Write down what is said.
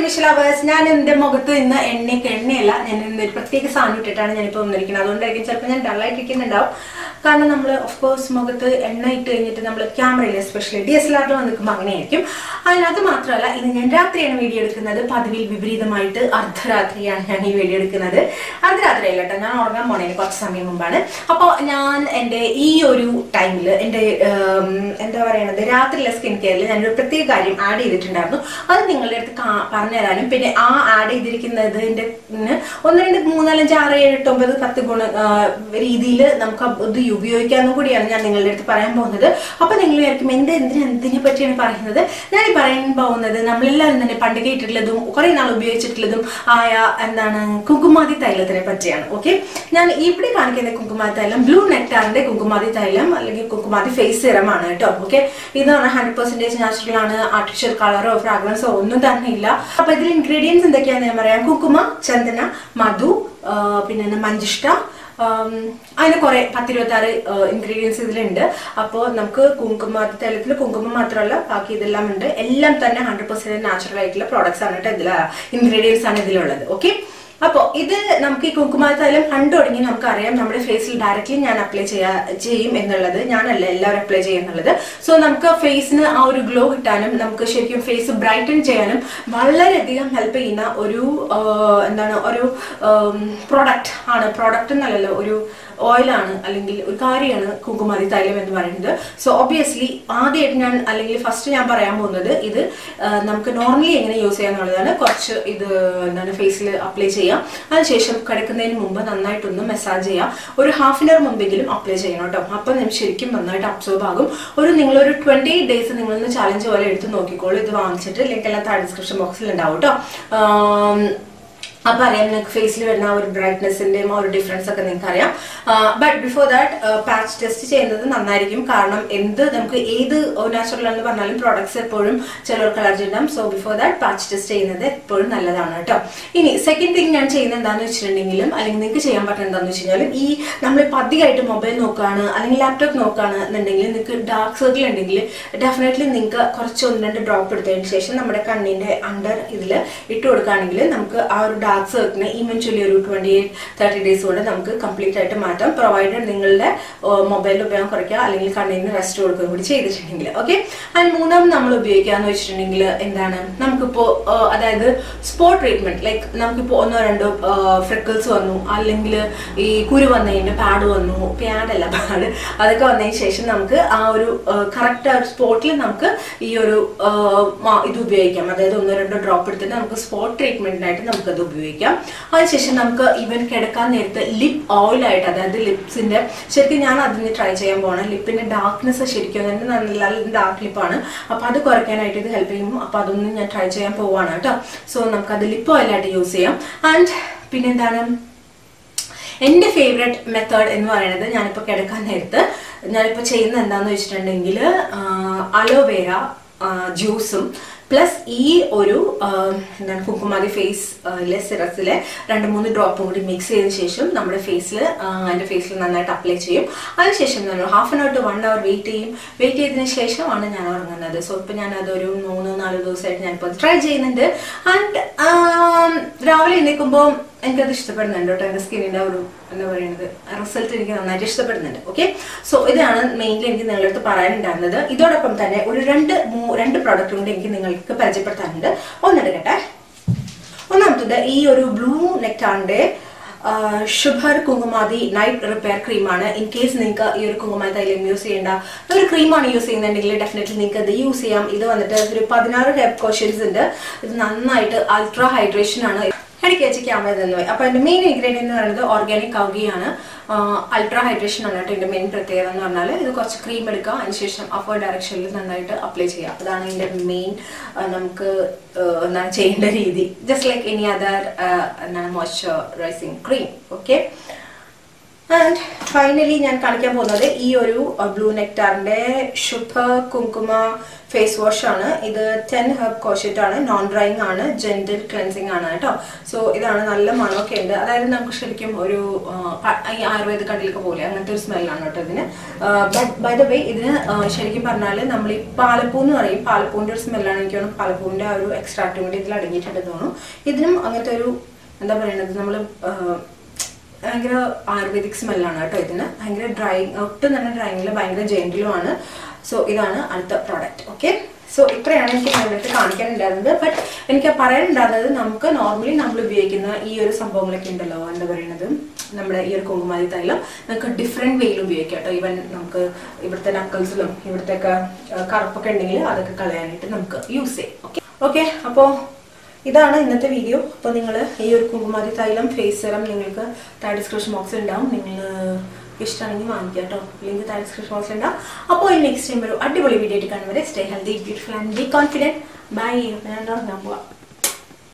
fish lovers ഞാൻ എന്റെ മുഖത്ത് ഇന്ന് എണ്ണയ്ക്ക് എണ്ണയല്ല ഞാൻ ഇന്ന് ഒരു പ്രത്യേക സാധനം ഇട്ടിട്ടാണ് ഞാനിപ്പോൾ വന്നിരിക്കുന്നത് അതുകൊണ്ടായിരിക്കും ചിലപ്പോൾ ഞാൻ ഡള്ളായിട്ടിരിക്കുന്നുണ്ടാവും കാരണം നമ്മൾ ഓഫ് കോഴ്സ് മുഖത്ത് എണ്ണ ഇട്ട് കഴിഞ്ഞിട്ട് നമ്മൾ ക്യാമറയിൽ എസ്പെഷ്യലി ഡി എസ് എൽ ആറിൽ നിൽക്കുമ്പോൾ അങ്ങനെയായിരിക്കും അതിനകത്ത് മാത്രമല്ല ഇന്ന് ഞാൻ രാത്രിയാണ് വീഡിയോ എടുക്കുന്നത് പതിവിൽ വിപരീതമായിട്ട് അർദ്ധരാത്രിയാണ് ഞാൻ ഈ വീഡിയോ എടുക്കുന്നത് അർദ്ധരാത്രിയല്ല കേട്ടോ ഞാൻ ഉറങ്ങാൻ പോണേന് കുറച്ച് സമയം മുമ്പാണ് അപ്പോൾ ഞാൻ എൻ്റെ ഈ ഒരു ടൈമിൽ എൻ്റെ ഉം, എന്താ പറയണത് രാത്രിയിലെ സ്കിൻ കെയറിൽ ഞാനൊരു പ്രത്യേക കാര്യം ആഡ് ചെയ്തിട്ടുണ്ടായിരുന്നു അത് നിങ്ങളുടെ അടുത്ത് കാ- പറഞ്ഞു തരാനും പിന്നെ ആ ആഡ് ചെയ്തിരിക്കുന്നതിന്റെ ന് ഒന്ന് രണ്ട് മൂന്നാലഞ്ച് ആറ് ഏഴ് എട്ട് ഒമ്പത് പത്ത് ഗുണ രീതിയിൽ നമുക്ക് ഇത് ഉപയോഗിക്കാനും കൂടിയാണ് ഞാൻ നിങ്ങളുടെ അടുത്ത് പറയാൻ പോകുന്നത് അപ്പൊ നിങ്ങൾ വിചാരിക്കും എന്ത് എന്തിന് എന്തിനെ പറ്റിയാണ് പറയുന്നത് ഞാൻ ഈ പറയാൻ പോകുന്നത് നമ്മളെല്ലാവരും തന്നെ പണ്ട് കേട്ടിട്ടുള്ളതും കുറെ നാൾ ഉപയോഗിച്ചിട്ടുള്ളതും ആയ എന്താണ് കുങ്കുമാതി തൈലത്തിനെ പറ്റിയാണ് ഓക്കെ ഞാൻ ഇവിടെ കാണിക്കുന്ന കുങ്കുമാതി തൈലം ബ്ലൂ നെക്ടാറിന്റെ കുങ്കുമാതി തൈലം അല്ലെങ്കിൽ കുങ്കുമാതി ഫേസ് സിറമാണ് കേട്ടോ ഓക്കെ ഇത് പറഞ്ഞാൽ ഹൺഡ്രഡ് പെർസെന്റേജ് നാച്ചുറൽ ആണ് ആർട്ടിഫിഷ്യൽ കളറോ ഫ്രാഗ്രൻസോ ഒന്നും തന്നെ ഇല്ല അപ്പൊ ഇതിൽ ഇൻഗ്രീഡിയൻസ് എന്തൊക്കെയാണെന്ന് ഞാൻ പറയാം കുങ്കുമ ചന്ദന മധു ആ, പിന്നെ മഞ്ചിഷ്ട ആം, അങ്ങനെ കുറെ പത്തിരുപത്തി ആറ് ഇൻഗ്രീഡിയൻസ് ഇതിലുണ്ട് അപ്പോൾ നമുക്ക് കുങ്കുമ തൈലത്തിൽ കുങ്കുമം മാത്രമല്ല ബാക്കി ഇതെല്ലാം ഉണ്ട് എല്ലാം തന്നെ ഹൺഡ്രഡ് പെർസെന്റ് നാച്ചുറൽ ആയിട്ടുള്ള പ്രോഡക്ട്സ് ആണ് കേട്ടോ ഇതിൽ ഇൻഗ്രീഡിയൻസ് ആണ് ഇതിലുള്ളത് ഓക്കെ അപ്പോൾ ഇത് നമുക്ക് ഈ കുങ്കുമ തൈലം കണ്ടു തുടങ്ങി നമുക്കറിയാം നമ്മുടെ ഫേസിൽ ഡയറക്റ്റ്ലി ഞാൻ അപ്ലൈ ചെയ്യാ ചെയ്യും എന്നുള്ളത് ഞാനല്ല എല്ലാവരും അപ്ലൈ ചെയ്യുന്നുള്ളത് സോ നമുക്ക് ഫേസിന് ആ ഒരു ഗ്ലോ കിട്ടാനും നമുക്ക് ശരിക്കും ഫേസ് ബ്രൈറ്റൻ ചെയ്യാനും വളരെയധികം ഹെൽപ്പ് ചെയ്യുന്ന ഒരു ആ, എന്താണ് ഒരു പ്രോഡക്റ്റ് ആണ് പ്രോഡക്റ്റ് എന്നല്ലല്ലോ ഒരു ഓയിലാണ് അല്ലെങ്കിൽ ഒരു കാര്യമാണ് കുങ്കുമാതി തൈലം എന്ന് പറയുന്നത് സോ ഒബിയസ്ലി ആദ്യമായിട്ട് ഞാൻ അല്ലെങ്കിൽ ഫസ്റ്റ് ഞാൻ പറയാൻ പോകുന്നത് ഇത് ആ, നമുക്ക് നോർമലി എങ്ങനെ യൂസ് ചെയ്യാന്നുള്ളതാണ് കുറച്ച് ഇത് എന്താണ് ഫേസിൽ അപ്ലൈ ചെയ്യാം അതിനുശേഷം കിടക്കുന്നതിന് മുമ്പ് നന്നായിട്ടൊന്ന് മസാജ് ചെയ്യാം ഒരു ഹാഫ് ആൻ അവർ മുമ്പെങ്കിലും അപ്ലൈ ചെയ്യണം കേട്ടോ അപ്പം നമുക്ക് ശരിക്കും നന്നായിട്ട് അബ്സോർബ് ആകും ഒരു നിങ്ങളൊരു ട്വന്റി ഡേയ്സ് നിങ്ങളൊന്ന് ചാലഞ്ച് പോലെ എടുത്ത് നോക്കിക്കോളൂ ഇത് വാങ്ങിച്ചിട്ട് ലിങ്ക് എല്ലാം താഴെ ഡിസ്ക്രിപ്ഷൻ ബോക്സിൽ ഉണ്ടാവും കേട്ടോ ആം, അപ്പൊ അറിയാം നിങ്ങൾക്ക് ഫേസിൽ വരുന്ന ആ ഒരു ബ്രൈറ്റ്നെസിന്റെയും ആ ഒരു ഡിഫറൻസ് ഒക്കെ നിങ്ങൾക്ക് അറിയാം but before that patch test ചെയ്യുന്നത് നന്നായിരിക്കും കാരണം എന്ത് നമുക്ക് ഏത് നാച്ചുറൽ എന്ന് പറഞ്ഞാലും പ്രോഡക്ട്സ് എപ്പോഴും ചിലർക്ക് അലർജി ഉണ്ടാവും so before that patch test ചെയ്യുന്നത് എപ്പോഴും നല്ലതാണ് കേട്ടോ ഇനി സെക്കൻഡ് തിങ് ഞാൻ ചെയ്യുന്നത് എന്താണെന്ന് വെച്ചിട്ടുണ്ടെങ്കിലും അല്ലെങ്കിൽ നിങ്ങൾക്ക് ചെയ്യാൻ പറ്റുന്നത് എന്താണെന്ന് വെച്ച് കഴിഞ്ഞാൽ ഈ നമ്മളിപ്പോൾ അധികമായിട്ട് മൊബൈൽ നോക്കുകയാണ് അല്ലെങ്കിൽ ലാപ്ടോപ്പ് നോക്കുകയാണ് എന്നുണ്ടെങ്കിൽ നിങ്ങൾക്ക് ഡാർക്ക് സർക്കിൾ ഉണ്ടെങ്കിൽ ഡെഫിനറ്റ്ലി നിങ്ങൾക്ക് കുറച്ച് ഒന്ന് രണ്ട് ഡ്രോപ്പ് എടുത്തതിന് ശേഷം നമ്മുടെ കണ്ണിന്റെ അണ്ടർ ഇതിൽ ഇട്ട് കൊടുക്കുകയാണെങ്കിൽ നമുക്ക് ആ ഒരു ഡാർക്ക് സർക്കിളിനെ ഇവൻച്വലി ഒരു ട്വന്റി എയ്റ്റ് തേർട്ടി ഡേയ്സ് കൊണ്ട് നമുക്ക് കംപ്ലീറ്റ് ആയിട്ട് മാറ്റാം പ്രൊവൈഡഡ് നിങ്ങളുടെ മൊബൈൽ ഉപയോഗം കുറയ്ക്കുക അല്ലെങ്കിൽ കണ്ണിന് റെസ്റ്റ് കൊടുക്കുകയും കൂടി ചെയ്തിട്ടുണ്ടെങ്കിൽ ഓക്കെ ആൻഡ് മൂന്നാം നമ്മൾ ഉപയോഗിക്കാന്ന് വെച്ചിട്ടുണ്ടെങ്കിൽ എന്താണ് നമുക്കിപ്പോ ആ, അതായത് സ്പോട്ട് ട്രീറ്റ്മെന്റ് ലൈക്ക് നമുക്കിപ്പോ ഒന്നോ രണ്ടോ ഫ്രിക്കിൾസ് വന്നു അല്ലെങ്കിൽ ഈ കുരു വന്നതിന്റെ പാഡ് വന്നു പാഡല്ല പാഡ് അതൊക്കെ വന്നതിന് ശേഷം നമുക്ക് ആ ഒരു കറക്റ്റ് സ്പോട്ടിൽ നമുക്ക് ഈ ഒരു ആ, മ- ഇത് ഉപയോഗിക്കാം അതായത് ഒന്നോ രണ്ടോ ഡ്രോപ്പ് എടുത്തിട്ട് നമുക്ക് സ്പോട്ട് ട്രീറ്റ്മെന്റിനായിട്ട് നമുക്കത് ഉപയോഗിക്കാം അതിനുശേഷം നമുക്ക് ഈവൻ കിടക്കാൻ നേരത്ത് ലിപ് ഓയിൽ ആയിട്ട് അതായത് ലിപ്സിന്റെ ശരിക്കും ഞാൻ അതിന് ട്രൈ ചെയ്യാൻ പോകണം ലിപ്പിന്റെ ഡാർക്ക്നെസ് ശരിക്കും തന്നെ നല്ല ഡാർക്ക് ലിപ്പാണ് അപ്പൊ അത് കുറയ്ക്കാനായിട്ട് ഇത് ഹെൽപ്പ് ചെയ്യും അപ്പൊ അതൊന്നും ഞാൻ ട്രൈ ചെയ്യാൻ പോവാണ് കേട്ടോ സോ നമുക്കത് ലിപ്പ് ഓയിലായിട്ട് യൂസ് ചെയ്യാം ആൻഡ് പിന്നെന്താണ് എൻ്റെ ഫേവറേറ്റ് മെത്തേഡ് എന്ന് പറയുന്നത് ഞാനിപ്പോൾ കിടക്കാൻ നേരത്ത് ഞാനിപ്പോൾ ചെയ്യുന്നത് എന്താണെന്ന് വെച്ചിട്ടുണ്ടെങ്കിൽ അലോവേര ജ്യൂസും പ്ലസ് ഈ ഒരു ആ, എന്താണ് കുക്കുമാതി ഫേസ് സിറസിലെ രണ്ട് മൂന്ന് ഡ്രോപ്പും കൂടി മിക്സ് ചെയ്തതിന് ശേഷം നമ്മുടെ ഫേസിൽ എൻ്റെ ഫേസിൽ നന്നായിട്ട് അപ്ലൈ ചെയ്യും അതിനുശേഷം നമ്മൾ half an hour to one hour wait ചെയ്യും വെയിറ്റ് ചെയ്തതിന് ശേഷമാണ് ഞാൻ ഉറങ്ങുന്നത് സോ ഇപ്പം ഞാൻ അതൊരു മൂന്ന് നാല് ദിവസമായിട്ട് ഞാനിപ്പോൾ ട്രൈ ചെയ്യുന്നുണ്ട് ആൻഡ് രാവിലെ എണീക്കുമ്പോൾ എനിക്കത് ഇഷ്ടപ്പെടുന്നുണ്ട് കേട്ടോ എൻ്റെ സ്കിന്നിൻ്റെ ഒരു എന്താ പറയുന്നത് റിസൾട്ട് എനിക്ക് നന്നായിട്ട് ഇഷ്ടപ്പെടുന്നുണ്ട് ഓക്കെ സോ ഇതാണ് മെയിൻലി എനിക്ക് നിങ്ങളുടെ അടുത്ത് പറയാനുണ്ടായിരുന്നത് ഇതോടൊപ്പം തന്നെ ഒരു രണ്ട് മൂ- രണ്ട് പ്രോഡക്റ്റ് കൂടി എനിക്ക് നിങ്ങൾക്ക് പരിചയപ്പെടുത്താനുണ്ട് ഒന്നെടുക്കട്ടെ ഒന്നാമത്തത് ഈ ഒരു ബ്ലൂ നെക്ടാറിന്റെ ഷുഗർ കുങ്കുമാതി നൈറ്റ് റിപ്പയർ ക്രീമാണ് ഇൻ കേസ് നിങ്ങൾക്ക് ഈ ഒരു കുങ്കുമാതി തൈലം യൂസ് ചെയ്യേണ്ട ഒരു ക്രീമാണ് യൂസ് ചെയ്യുന്നുണ്ടെങ്കിൽ ഡെഫിനറ്റ്ലി നിങ്ങൾക്ക് ഇത് യൂസ് ചെയ്യാം ഇത് വന്നിട്ട് ഒരു പതിനാറ് ഹെയർ കോഷ്യൻസ് ഉണ്ട് ഇത് നന്നായിട്ട് അൾട്രാ ഹൈഡ്രേഷൻ ആണ് ഇടയ്ക്ക് വെച്ച് ക്യാമറ തന്നുപോയി അപ്പൊ അതിന്റെ മെയിൻ ഇൻഗ്രീഡിയൻ എന്ന് പറയുന്നത് ഓർഗാനിക് കൗഗിയാണ് അൾട്രാ ഹൈഡ്രേഷൻ ആണ് കേട്ടോ ഇതിന്റെ മെയിൻ പ്രത്യേകത എന്ന് പറഞ്ഞാൽ ഇത് കുറച്ച് ക്രീം എടുക്കുക അതിനുശേഷം അപ്പർ ഡയറക്ഷനിൽ നന്നായിട്ട് അപ്ലൈ ചെയ്യുക അതാണ് ഇതിന്റെ മെയിൻ നമുക്ക് ആ, എന്താണ് ചെയ്യേണ്ട രീതി ജസ്റ്റ് ലൈക്ക് എനി അതർ എന്താണ് moisturising cream okay and finally ഞാൻ കാണിക്കാൻ പോകുന്നത് ഈ ഒരു ബ്ലൂ നെക്ടാറിന്റെ ശുഭ കുങ്കുമ ഫേസ് വാഷ് ആണ് ഇത് ടെൻ ഹെർബ് കോഷറ്റ് ആണ് നോൺ ഡ്രൈയിങ് ആണ് ജെന്റിൽ ക്ലെൻസിങ് ആണ് കേട്ടോ സോ ഇതാണ് നല്ല മണമൊക്കെ ഉണ്ട് അതായത് നമുക്ക് ശരിക്കും ഒരു ആ, പ- ഈ ആയുർവേദ കടയിലൊക്കെ പോലെ അങ്ങനത്തെ ഒരു സ്മെല്ലാണ് കേട്ടോ ഇതിന് ബട്ട് ബൈ ദ വേ ഇതിന് ആ, ശരിക്കും പറഞ്ഞാൽ നമ്മൾ ഈ പാലപ്പൂ എന്ന് പറയും പാലപ്പൂവിന്റെ ഒരു സ്മെല്ലാണ് എനിക്ക് തോന്നുന്നു പാലപ്പൂവിന്റെ ആ ഒരു എക്സ്ട്രാക്റ്റും കൂടി ഇതിൽ അടങ്ങിയിട്ടുണ്ടെന്ന് തോന്നുന്നു ഇതിനും അങ്ങനത്തെ ഒരു എന്താ പറയുന്നത് നമ്മൾ ഭയങ്കര ആയുർവേദിക് സ്മെല്ലാണ് കേട്ടോ ഇതിന് ഭയങ്കര ഡ്രൈയിങ് ഒട്ടും തന്നെ ഡ്രൈയിങ്ങിൽ ഭയങ്കര ജെന്റിലുമാണ് സോ ഇതാണ് അടുത്ത പ്രോഡക്റ്റ് ഓക്കെ സോ ഇത്രയാണ് എനിക്ക് നിങ്ങളുടെ കാണിക്കാനുണ്ടായിരുന്നത് ബട്ട് എനിക്ക് പറയാനുണ്ടായിരുന്നത് നമുക്ക് നോർമലി നമ്മൾ ഉപയോഗിക്കുന്ന ഈ ഒരു സംഭവങ്ങളൊക്കെ ഉണ്ടല്ലോ എന്താ പറയുന്നത് നമ്മുടെ ഈ ഒരു കുങ്കുമാരി തൈലം നമുക്ക് ഡിഫറെൻറ്റ് വേയിൽ ഉപയോഗിക്കാം കേട്ടോ ഈവൻ നമുക്ക് ഇവിടുത്തെ നക്കൽസിലും ഇവിടുത്തെ ഒക്കെ കറുപ്പൊക്കെ ഉണ്ടെങ്കിൽ അതൊക്കെ കളയാനായിട്ട് നമുക്ക് യൂസ് ചെയ്യാം ഓക്കെ ഓക്കെ അപ്പോൾ ഇതാണ് ഇന്നത്തെ വീഡിയോ അപ്പോൾ നിങ്ങൾ ഈ ഒരു കുങ്കുമാരി തൈലം ഫേസ് സെറം നിങ്ങൾക്ക് താഴെ ഡിസ്ക്രിപ്ഷൻ ബോക്സിൽ ഉണ്ടാവും നിങ്ങൾ ഇഷ്ടമാണെങ്കിൽ വാങ്ങിക്കാം കേട്ടോ ലിങ്ക് താഴെ ഡിസ്ക്രിപ്ഷൻ ബോക്സിൽ ഉണ്ടാവും അപ്പോൾ ഈ നെക്സ്റ്റ് ടൈം ഒരു അടിപൊളി വീഡിയോ ആയിട്ട് കാണുന്നവരെ stay healthy beautiful and be confident bye ഞാൻ ഉറങ്ങാൻ പോവാം